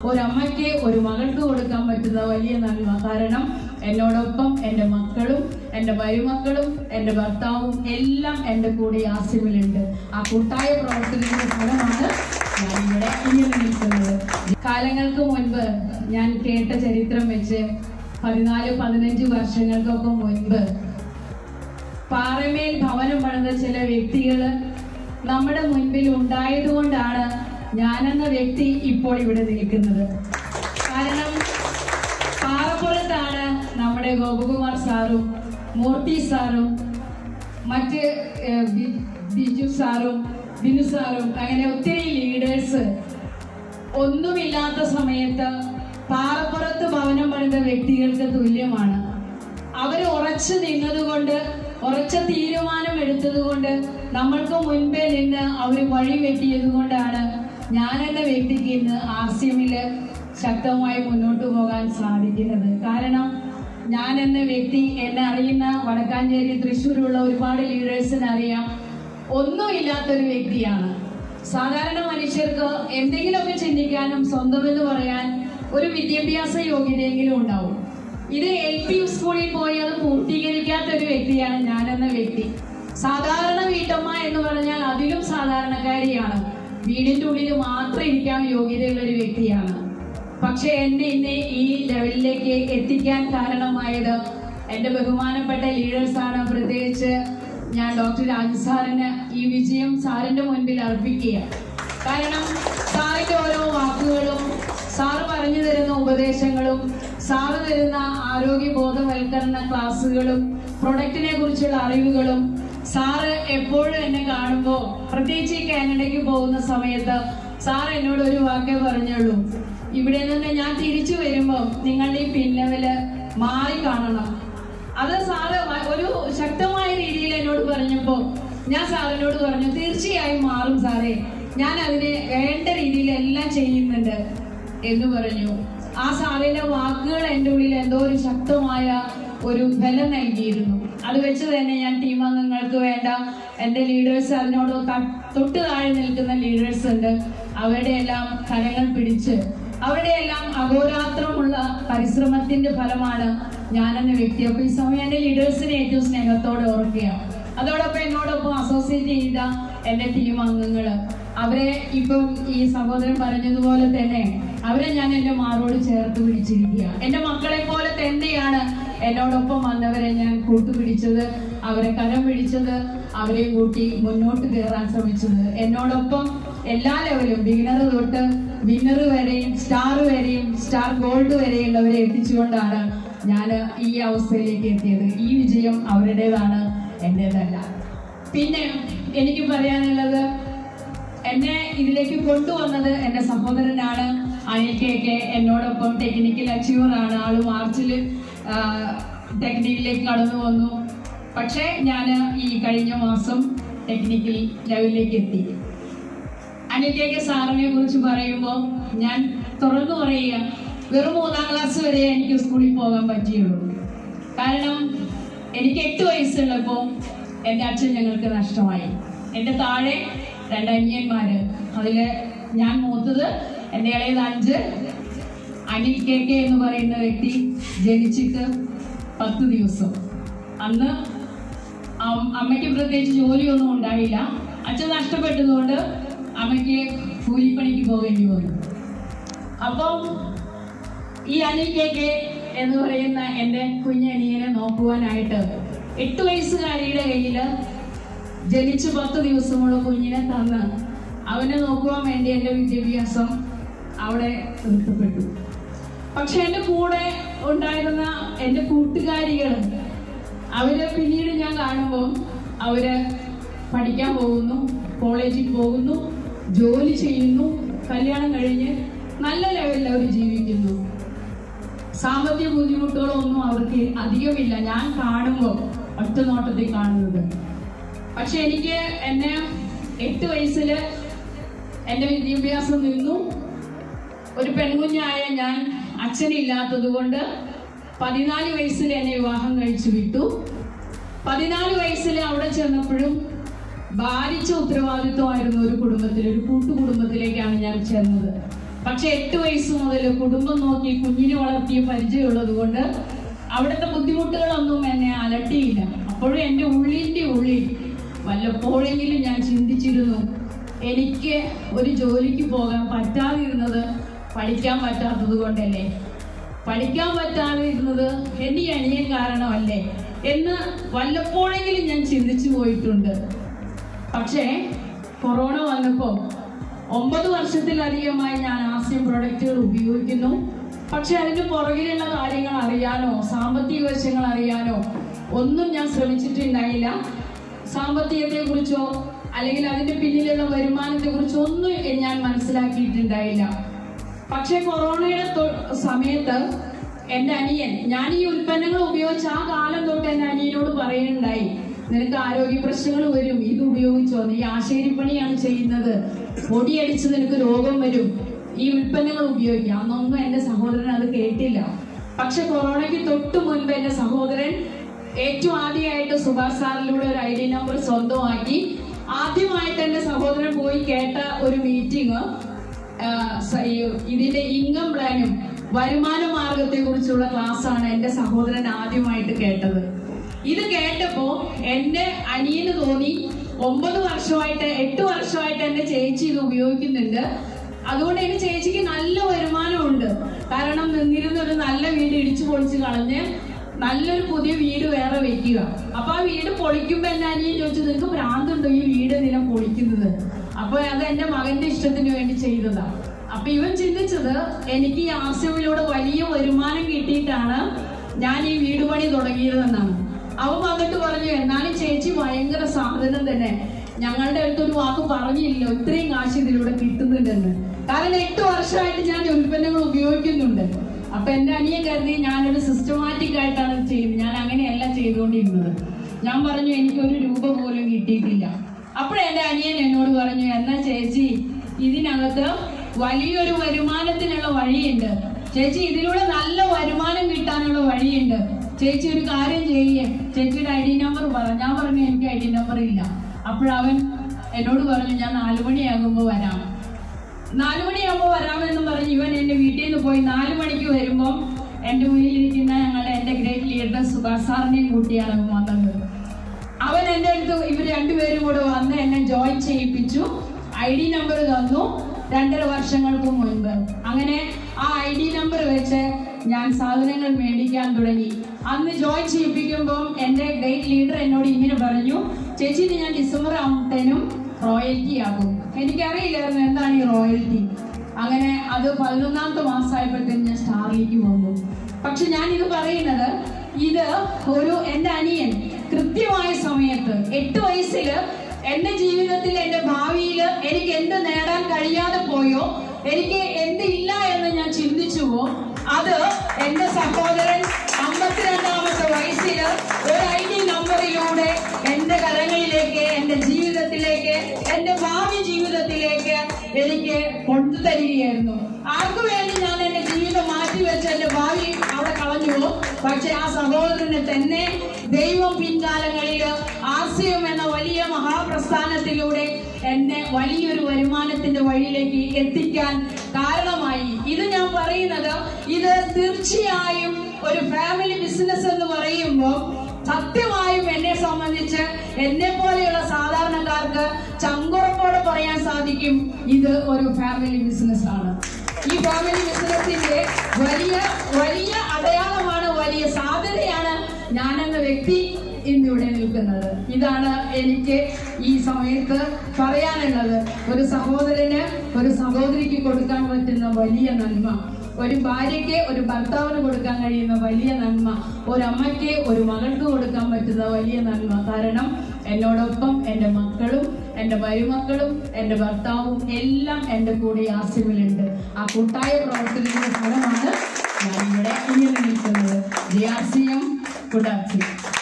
ഒരമ്മയ്ക്ക് ഒരു മകൾക്ക് കൊടുക്കാൻ പറ്റുന്ന വലിയ നന്മ കാരണം എന്നോടൊപ്പം എൻ്റെ മക്കളും എൻ്റെ മരുമക്കളും എൻ്റെ ഭർത്താവും എല്ലാം എൻ്റെ കൂടെ ആസിമിലുണ്ട് ആ കൂട്ടായ പ്രവർത്തനങ്ങളുടെ ഫലമാണ് ഞാൻ ഇവിടെ ഇങ്ങനെ നിൽക്കുന്നത് കാലങ്ങൾക്ക് മുൻപ് ഞാൻ കേട്ട ചരിത്രം വെച്ച് പതിനാല് പതിനഞ്ച് വർഷങ്ങൾക്കൊക്കെ മുൻപ് പാറമേൽ ഭവനം പണിത ചില വ്യക്തികൾ നമ്മുടെ മുൻപിൽ ഉണ്ടായതുകൊണ്ടാണ് ഞാനെന്ന വ്യക്തി ഇപ്പോൾ ഇവിടെ നിൽക്കുന്നത് കാരണം പാറപ്പുറത്താണ് നമ്മുടെ ഗോപകുമാർ സാറും മൂർത്തി സാറും മറ്റ് ഏഹ്, ബി- ബിജു സാറും ബിനു സാറും അങ്ങനെ ഒത്തിരി ലീഡേഴ്സ് ഒന്നുമില്ലാത്ത സമയത്ത് പാറപ്പുറത്ത് ഭവനം പണിത വ്യക്തികൾക്ക് തുല്യമാണ് അവർ ഉറച്ചു നിന്നതുകൊണ്ട് ഉറച്ച തീരുമാനം എടുത്തതുകൊണ്ട് നമ്മൾക്ക് മുൻപേ നിന്ന് അവർ വഴി വെട്ടിയത് കൊണ്ടാണ് ഞാൻ എന്ന വ്യക്തിക്ക് ഇന്ന് ആർ സി എമ്മില് ശക്തമായി മുന്നോട്ട് പോകാൻ സാധിക്കുന്നത് കാരണം ഞാൻ എന്ന വ്യക്തി എന്നെ അറിയുന്ന വടക്കാഞ്ചേരി തൃശ്ശൂരുള്ള ഒരുപാട് ലീഡേഴ്സിന് അറിയാം ഒന്നുമില്ലാത്തൊരു വ്യക്തിയാണ് സാധാരണ മനുഷ്യർക്ക് എന്തെങ്കിലുമൊക്കെ ചിന്തിക്കാനും സ്വന്തമെന്ന് പറയാൻ ഒരു വിദ്യാഭ്യാസ യോഗ്യതയെങ്കിലും ഉണ്ടാവും ഇത് എൽ പി സ്കൂളിൽ പോയി അത് പൂർത്തീകരിക്കാത്ത ഒരു വ്യക്തിയാണ് ഞാൻ എന്ന വ്യക്തി സാധാരണ വീട്ടമ്മ എന്ന് പറഞ്ഞാൽ അതിലും സാധാരണക്കാരിയാണ് വീടിന്റെ ഉള്ളിൽ മാത്രം ഇരിക്കാൻ യോഗ്യതയുള്ള ഒരു വ്യക്തിയാണ് പക്ഷെ എന്നെ ഇന്ന് ഈ ലെവലിലേക്ക് എത്തിക്കാൻ കാരണമായത് എന്റെ ബഹുമാനപ്പെട്ട ലീഡേഴ്സാണ് പ്രത്യേകിച്ച് ഞാൻ ഡോക്ടർ രാജ് സാറിന് ഈ വിജയം സാറിന്റെ മുൻപിൽ അർപ്പിക്കുക കാരണം സാറിന്റെ ഓരോ വാക്കുകളും സാറ് പറഞ്ഞു തരുന്ന ഉപദേശങ്ങളും സാറ് തരുന്ന ആരോഗ്യ ബോധവൽക്കരണ ക്ലാസ്സുകളും പ്രൊഡക്റ്റിനെ കുറിച്ചുള്ള അറിവുകളും സാറ് എപ്പോഴും എന്നെ കാണുമ്പോൾ പ്രത്യേകിച്ച് ഈ കാനഡയ്ക്ക് പോകുന്ന സമയത്ത് സാർ എന്നോട് ഒരു വാക്കേ പറഞ്ഞുള്ളൂ ഇവിടെ നിന്ന് ഞാൻ തിരിച്ചു വരുമ്പോൾ നിങ്ങളുടെ ഈ പിൻലെവല് മാറി കാണണം അത് സാറ് വ- ഒരു ശക്തമായ രീതിയിൽ എന്നോട് പറഞ്ഞപ്പോ ഞാൻ സാറിനോട് പറഞ്ഞു തീർച്ചയായും മാറും സാറേ ഞാൻ അതിന് വേണ്ട രീതിയിൽ എല്ലാം ചെയ്യുന്നുണ്ട് എന്ന് പറഞ്ഞു ആ സാറിന്റെ വാക്കുകൾ എൻ്റെ ഉള്ളിൽ എന്തോ ഒരു ശക്തമായ ഒരു ബലം നൽകിയിരുന്നു അത് വെച്ച് തന്നെ ഞാൻ ടീം അംഗങ്ങൾക്ക് വേണ്ട എൻ്റെ ലീഡേഴ്സ് അതിനോട് ത- തൊട്ട് താഴെ നിൽക്കുന്ന ലീഡേഴ്സ് ഉണ്ട് അവരുടെ എല്ലാം കരങ്ങൾ പിടിച്ച് അവരുടെ എല്ലാം അഹോരാത്രമുള്ള പരിശ്രമത്തിന്റെ ഫലമാണ് ഞാനെന്ന വ്യക്തി അപ്പൊ ഈ സമയം എന്റെ ലീഡേഴ്സിനെ ഏറ്റവും സ്നേഹത്തോടെ ഓർക്കുകയാണ് അതോടൊപ്പം എന്നോടൊപ്പം അസോസിയേറ്റ് ചെയ്ത എന്റെ ടീം അംഗങ്ങള് അവരെ ഇപ്പം ഈ സഹോദരൻ പറഞ്ഞതുപോലെ തന്നെ അവരെ ഞാൻ എന്റെ മാറോട് ചേർത്ത് പിടിച്ചിരിക്കുക എന്റെ മക്കളെ പോലെ തന്നെയാണ് എന്നോടൊപ്പം വന്നവരെ ഞാൻ കൂട്ടുപിടിച്ചത് അവരെ കരം പിടിച്ചത് അവരെ കൂട്ടി മുന്നോട്ട് കയറാൻ ശ്രമിച്ചത് എന്നോടൊപ്പം എല്ലാ ലെവലും ബിഗിനർ തൊട്ട് വിന്നർ വരെയും സ്റ്റാർ വരെയും സ്റ്റാർ ഗോൾഡ് വരെയുള്ളവരെ എത്തിച്ചുകൊണ്ടാണ് ഞാൻ ഈ അവസ്ഥയിലേക്ക് എത്തിയത് ഈ വിജയം അവരുടേതാണ് എൻ്റെതല്ല പിന്നെ എനിക്ക് പറയാനുള്ളത് എന്നെ ഇതിലേക്ക് കൊണ്ടുവന്നത് എൻ്റെ സഹോദരനാണ് അനിൽ കെ കെ എന്നോടൊപ്പം ടെക്നിക്കൽ അച്ചീവർ ആണ് ആള് മാർച്ചിൽ ടെക്നിക്കിലേക്ക് കടന്നു വന്നു പക്ഷേ ഞാൻ ഈ കഴിഞ്ഞ മാസം ടെക്നിക്കൽ ലെവലിലേക്ക് എത്തി അനിൽ കെ കെ സാറിനെ കുറിച്ച് പറയുമ്പോൾ ഞാൻ തുറന്നു പറയുക വെറും മൂന്നാം ക്ലാസ് വരെ എനിക്ക് സ്കൂളിൽ പോകാൻ പറ്റിയുള്ളൂ കാരണം എനിക്ക് എട്ട് വയസ്സുള്ളപ്പോൾ എൻ്റെ അച്ഛൻ ഞങ്ങൾക്ക് നഷ്ടമായി എൻ്റെ താഴെ രണ്ട് അനിയന്മാര് അതില് ഞാൻ മൂത്തത് എൻ്റെ ഇളയത് അഞ്ച് അനിൽ കെ കെ എന്ന് പറയുന്ന വ്യക്തി ജനിച്ചിട്ട് പത്ത് ദിവസം അന്ന് അം- അമ്മയ്ക്ക് പ്രത്യേകിച്ച് ജോലിയൊന്നും ഉണ്ടായില്ല അച്ഛൻ നഷ്ടപ്പെട്ടതുകൊണ്ട് അമ്മയ്ക്ക് കൂലിപ്പണിക്ക് പോകേണ്ടി വന്നു അപ്പം ഈ അനിൽ കെ കെ എന്ന് പറയുന്ന എൻ്റെ കുഞ്ഞനിയനെ നോക്കുവാനായിട്ട് എട്ട് വയസ്സുകാരിയുടെ കയ്യിൽ ജനിച്ച് പത്ത് ദിവസമുള്ള കുഞ്ഞിനെ തന്ന് അവനെ നോക്കുവാൻ വേണ്ടി എൻ്റെ വിദ്യാഭ്യാസം അവിടെ നിർത്തപ്പെട്ടു പക്ഷെ എൻ്റെ കൂടെ ഉണ്ടായിരുന്ന എൻ്റെ കൂട്ടുകാരികൾ അവര് പിന്നീട് ഞാൻ കാണുമ്പോൾ അവര് പഠിക്കാൻ പോകുന്നു കോളേജിൽ പോകുന്നു ജോലി ചെയ്യുന്നു കല്യാണം കഴിഞ്ഞ് നല്ല ലെവലിൽ അവർ ജീവിക്കുന്നു സാമ്പത്തിക ബുദ്ധിമുട്ടുകളൊന്നും അവർക്ക് അധികമില്ല ഞാൻ കാണുമ്പോൾ ഒറ്റ നോട്ടത്തിൽ കാണുന്നത് പക്ഷെ എനിക്ക് എന്നെ എട്ട് വയസ്സിൽ എൻ്റെ വിദ്യാഭ്യാസം നിന്നു ഒരു പെൺകുഞ്ഞായ ഞാൻ അച്ഛനില്ലാത്തത് കൊണ്ട് പതിനാല് വയസ്സിൽ എന്നെ വിവാഹം കഴിച്ചു വിട്ടു പതിനാല് വയസ്സിൽ അവിടെ ചെന്നപ്പോഴും ഭാരിച്ച ഉത്തരവാദിത്വമായിരുന്നു ഒരു കുടുംബത്തിൽ ഒരു കൂട്ടുകുടുംബത്തിലേക്കാണ് ഞാൻ ചെന്നത് പക്ഷെ എട്ട് വയസ്സ് മുതൽ കുടുംബം നോക്കി കുഞ്ഞിനെ വളർത്തിയ പരിചയമുള്ളത് കൊണ്ട് അവിടുത്തെ ബുദ്ധിമുട്ടുകളൊന്നും എന്നെ അലട്ടിയില്ല അപ്പോഴും എൻ്റെ ഉള്ളിൻ്റെ ഉള്ളിൽ വല്ലപ്പോഴെങ്കിലും ഞാൻ ചിന്തിച്ചിരുന്നു എനിക്ക് ഒരു ജോലിക്ക് പോകാൻ പറ്റാതിരുന്നത് പഠിക്കാൻ പറ്റാത്തത് കൊണ്ടല്ലേ പഠിക്കാൻ പറ്റാതെ ഇരുന്നത് എൻ്റെ ഈ അനിയൻ കാരണമല്ലേ എന്ന് വല്ലപ്പോഴെങ്കിലും ഞാൻ ചിന്തിച്ചു പോയിട്ടുണ്ട് പക്ഷേ കൊറോണ വന്നപ്പോൾ ഒമ്പത് വർഷത്തിലധികമായി ഞാൻ ആസ്യം പ്രൊഡക്റ്റുകൾ ഉപയോഗിക്കുന്നു പക്ഷെ അതിന് പുറകിലുള്ള കാര്യങ്ങൾ അറിയാനോ സാമ്പത്തിക വശങ്ങൾ അറിയാനോ ഒന്നും ഞാൻ ശ്രമിച്ചിട്ടുണ്ടായില്ല സാമ്പത്തികത്തെ കുറിച്ചോ അല്ലെങ്കിൽ അതിന്റെ പിന്നിലുള്ള വരുമാനത്തെ കുറിച്ചോ ഒന്നും ഞാൻ മനസ്സിലാക്കിയിട്ടുണ്ടായില്ല പക്ഷെ കൊറോണയുടെ തൊ- സമയത്ത് എന്റെ അനിയൻ ഞാൻ ഈ ഉൽപ്പന്നങ്ങൾ ഉപയോഗിച്ച ആ കാലം തൊട്ട് എന്റെ അനിയനോട് പറയുന്നുണ്ടായി നിനക്ക് ആരോഗ്യ പ്രശ്നങ്ങൾ വരും ഇത് ഉപയോഗിച്ചോ നീ ആശേരിപ്പണിയാണ് ചെയ്യുന്നത് പൊടിയടിച്ച് നിനക്ക് രോഗം വരും ഈ ഉൽപ്പന്നങ്ങൾ ഉപയോഗിക്കാം അന്നൊന്നും എന്റെ സഹോദരൻ അത് കേട്ടില്ല പക്ഷെ കൊറോണയ്ക്ക് തൊട്ട് മുൻപ് എന്റെ സഹോദരൻ ഏറ്റവും ആദ്യമായിട്ട് സുഭാഷ് സാറിലൂടെ ഒരു ഐ ഡി നമ്പർ സ്വന്തമാക്കി ആദ്യമായിട്ട് എന്റെ സഹോദരൻ പോയി കേട്ട ഒരു മീറ്റിംഗ് ഇതിന്റെ ഇൻകം പ്ലാനും വരുമാന മാർഗത്തെ കുറിച്ചുള്ള ക്ലാസ് ആണ് എന്റെ സഹോദരൻ ആദ്യമായിട്ട് കേട്ടത് ഇത് കേട്ടപ്പോ എന്റെ അനിയന് തോന്നി ഒമ്പത് വർഷമായിട്ട് എട്ട് വർഷമായിട്ട് എന്റെ ചേച്ചി ഇത് ഉപയോഗിക്കുന്നുണ്ട് അതുകൊണ്ട് എന്റെ ചേച്ചിക്ക് നല്ല വരുമാനമുണ്ട് കാരണം നിന്നിരുന്ന ഒരു നല്ല വീട് ഇടിച്ചു പൊളിച്ച് കളഞ്ഞ് നല്ലൊരു പുതിയ വീട് വേറെ വെക്കുക അപ്പൊ ആ വീട് പൊളിക്കുമ്പോ എന്റെ അനിയൻ ചോദിച്ചു നിനക്ക് ഭ്രാന്തുണ്ടോ ഈ വീട് നില പൊളിക്കുന്നത് അപ്പൊ അത് എന്റെ മകന്റെ ഇഷ്ടത്തിന് വേണ്ടി ചെയ്തതാ അപ്പൊ ഇവൻ ചിന്തിച്ചത് എനിക്ക് ഈ ആശയയിലൂടെ വലിയ വരുമാനം കിട്ടിയിട്ടാണ് ഞാൻ ഈ വീട് പണി തുടങ്ങിയതെന്നാണ് അവൻ വന്നിട്ട് പറഞ്ഞു എന്നാലും ചേച്ചി ഭയങ്കര സാധനം തന്നെ ഞങ്ങളുടെ അടുത്ത് ഒരു വാക്ക് പറഞ്ഞില്ലല്ലോ ഇത്രയും കാശ് ഇതിലൂടെ കിട്ടുന്നുണ്ടെന്ന് കാരണം എട്ട് വർഷമായിട്ട് ഞാൻ ഈ ഉൽപ്പന്നങ്ങൾ ഉപയോഗിക്കുന്നുണ്ട് അപ്പൊ എന്റെ അനിയൻ കരുതി ഞാനൊരു സിസ്റ്റമാറ്റിക് ആയിട്ടാണ് ഇത് ചെയ്യുന്നത് ഞാൻ അങ്ങനെയല്ല ചെയ്തുകൊണ്ടിരുന്നത് ഞാൻ പറഞ്ഞു എനിക്ക് ഒരു രൂപ പോലും കിട്ടിയിട്ടില്ല അപ്പോഴെ എന്റെ അനിയൻ എന്നോട് പറഞ്ഞു എന്നാ ചേച്ചി ഇതിനകത്ത് വലിയൊരു വരുമാനത്തിനുള്ള വഴിയുണ്ട് ചേച്ചി ഇതിലൂടെ നല്ല വരുമാനം കിട്ടാനുള്ള വഴിയുണ്ട് ചേച്ചി ഒരു കാര്യം ചെയ്യേ ചേച്ചിയുടെ ഐ ഡി നമ്പർ പറ ഞാൻ പറഞ്ഞു എനിക്ക് ഐ ഡി നമ്പർ ഇല്ല അപ്പോഴവൻ എന്നോട് പറഞ്ഞു ഞാൻ നാലു മണിയാകുമ്പോൾ വരാം നാലു മണിയാകുമ്പോൾ വരാമെന്ന് പറഞ്ഞ് ഇവൻ എന്റെ വീട്ടിൽ നിന്ന് പോയി നാലു മണിക്ക് വരുമ്പോൾ എന്റെ മുന്നിലിരിക്കുന്ന ഞങ്ങളുടെ എന്റെ ഗ്രേറ്റ് ലീഡർ സുഭാഷ് സാറിനെയും കൂട്ടിയാണ് അവൻ വന്നത് അവൻ എന്റെ അടുത്ത് ഇവർ രണ്ടുപേരും കൂടെ വന്ന് എന്നെ ജോയിൻ ചെയ്യിപ്പിച്ചു ഐ ഡി നമ്പർ തന്നു രണ്ടര വർഷങ്ങൾക്ക് മുൻപ് അങ്ങനെ ആ ഐ ഡി നമ്പർ വെച്ച് ഞാൻ സാധനങ്ങൾ മേടിക്കാൻ തുടങ്ങി അന്ന് ജോയിൻ ചെയ്യിപ്പിക്കുമ്പോൾ എന്റെ ഗ്രേറ്റ് ലീഡർ എന്നോട് ഇങ്ങനെ പറഞ്ഞു ചേച്ചി ഇത് ഞാൻ ഡിസംബർ ആകുമ്പോഴത്തേനും റോയൽറ്റി ആകും എനിക്കറിയില്ലായിരുന്നു എന്താണ് ഈ റോയൽറ്റി അങ്ങനെ അത് പതിനൊന്നാമത്തെ മാസമായപ്പോഴത്തേനും ഞാൻ സ്റ്റാറിലേക്ക് വന്നു പക്ഷെ ഞാൻ ഇത് പറയുന്നത് ഇത് ഒരു എന്റെ അനിയൻ കൃത്യമായ സമയത്ത് എട്ട് വയസ്സിൽ എന്റെ ജീവിതത്തിൽ എന്റെ ഭാവിയിൽ എനിക്ക് എന്ത് നേടാൻ കഴിയാതെ പോയോ എനിക്ക് എന്ത് ഇല്ല എന്ന് ഞാൻ ചിന്തിച്ചുവോ അത് എന്റെ സഹോദരൻ അമ്പത്തിരണ്ടാമത്തെ വയസ്സിൽ ഒരു ഐ ഡി നമ്പറിലൂടെ എന്റെ കരങ്ങളിലേക്ക് എന്റെ ജീവിതത്തിലേക്ക് എന്റെ ഭാവി ജീവിതത്തിലേക്ക് എനിക്ക് കൊണ്ടുതരികയായിരുന്നു ആർക്കു വേണ്ടി ഞാൻ എന്റെ ജീവിതം മാറ്റിവെച്ച് എന്റെ ഭാവി അവിടെ കളഞ്ഞുവോ പക്ഷെ ആ സഹോദരനെ തന്നെ ദൈവം പിൻകാലങ്ങളിൽ ആശയം എന്ന വലിയ മഹാപ്രസ്ഥാനത്തിലൂടെ എന്നെ വലിയൊരു വരുമാനത്തിന്റെ വഴിയിലേക്ക് എത്തിക്കാൻ കാരണമായി ഇത് ഞാൻ പറയുന്നത് ഇത് തീർച്ചയായും ഒരു ഫാമിലി ബിസിനസ് എന്ന് പറയുമ്പോൾ സത്യമായും എന്നെ സംബന്ധിച്ച് എന്നെ പോലെയുള്ള സാധാരണക്കാർക്ക് ചങ്കുറപ്പോടെ പറയാൻ സാധിക്കും ഇത് ഒരു ഫാമിലി ബിസിനസ് ആണ് ഈ ഫാമിലി ബിസിനസിന്റെ വലിയ വലിയ അടയാളമാണ് വലിയ സാധ്യതയാണ് ഞാനെന്ന വ്യക്തി ഇന്നിവിടെ നിൽക്കുന്നത് ഇതാണ് എനിക്ക് ഈ സമയത്ത് പറയാനുള്ളത് ഒരു സഹോദരന് ഒരു സഹോദരിക്ക് കൊടുക്കാൻ പറ്റുന്ന വലിയ നന്മ ഒരു ഭാര്യയ്ക്ക് ഒരു ഭർത്താവിന് കൊടുക്കാൻ കഴിയുന്ന വലിയ നന്മ ഒരു അമ്മയ്ക്ക് ഒരു മകൾക്ക് കൊടുക്കാൻ പറ്റുന്ന വലിയ നന്മ കാരണം എന്നോടൊപ്പം എൻ്റെ മക്കളും എൻ്റെ മരുമക്കളും എൻ്റെ ഭർത്താവും എല്ലാം എൻ്റെ കൂടെ ഈ ആസിമിലുണ്ട് ആ കൂട്ടായ പ്രവർത്തനത്തിന്റെ ഫലമാണ് ഞാനിവിടെ ഇങ്ങനെ നിൽക്കുന്നത് ജി ആർ സി എം കുടാസി